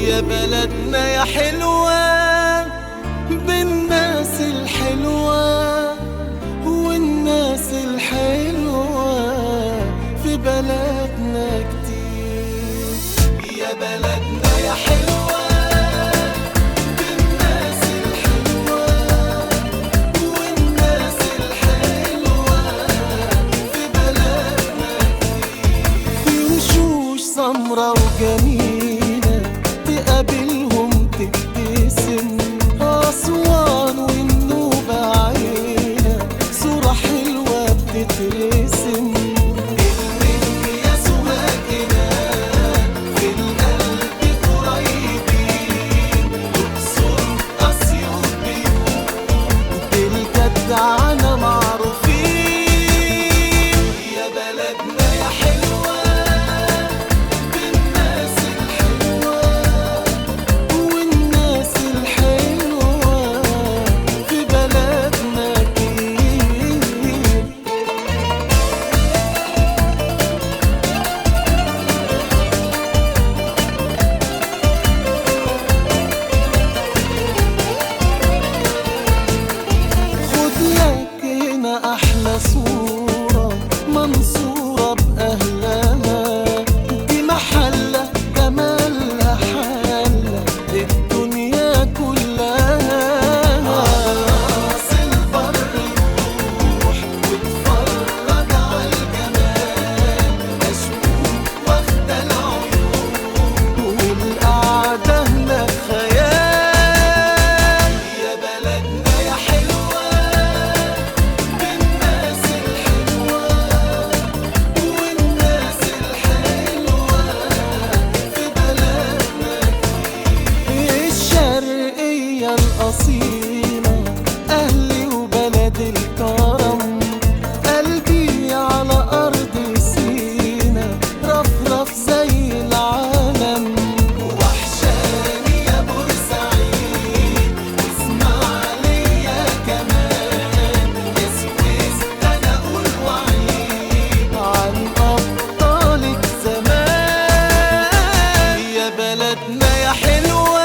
يا بلدنا يا حلوة بالناس الحلوة والناس الحلوة في بلدنا كتير يا بلدنا يا حلوة بالناس الحلوة والناس الحلوة في بلدنا في وشوش سمرة وجميلة تقابلهم تبتسم أسوان والنوبة عيلة صورة حلوة بتترسم يا سواقنا في القلب قريبين أقصر أسيوط بيوت بالجدعنة معروفين يا بلدنا يا حلوة بالناس الحلوة والناس الحلوة في بلدنا كتير خد لك هنا احلى صورة منصورة باهلها دي محلة جمالها حالة الدنيا كلها راس البر روح واتفرج على الجمال اشوف واخدة العيون والقعدة هناك خيال يا بلدنا يا حلوة بالناس الحلوة والناس الحلوة في بلدنا الشرقية الأصيلة أهلي وبلد الكرم قلبي على أرض سينا رفرف زي العالم وحشاني يا بورسعيد واسماعيلية كمان يا سويس أنا أقول وعيد عن أبطالك زمان يا بلدنا يا حلوة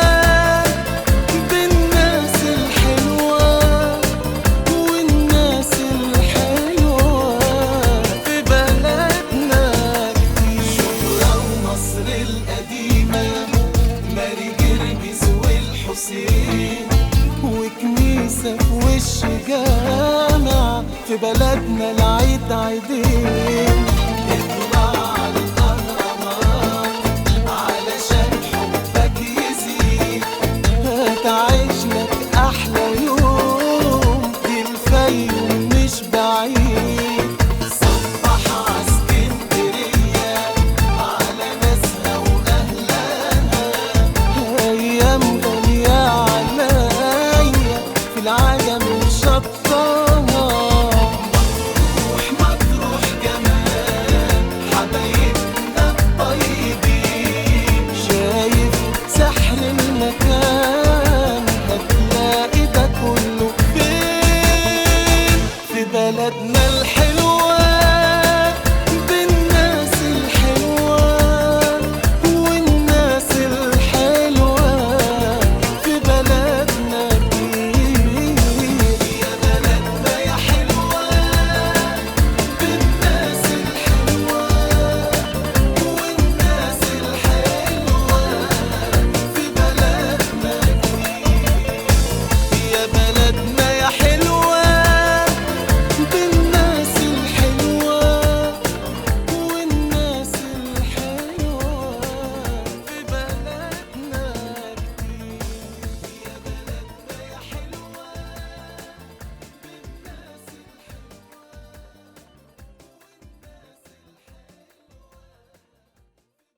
بالناس الحلوة والناس الحلوة في بلدنا كتير شبرا ومصر القديمة ماري جرجس والحسين وكنيسة في وش جامع في بلدنا العيد عيدين اطلع على الأهرامات علشان حبك يزيد هتعيش لك احلى يوم دي الفيوم مش بعيد صبح عاسكندرية على ناسها واهلها ايام غالية عليا في العالم شطها مطروح مطروح جمال حبايبنا الطيبين شايف سحر المكان هتلاقي ده كله فين في بلدنا الحلوة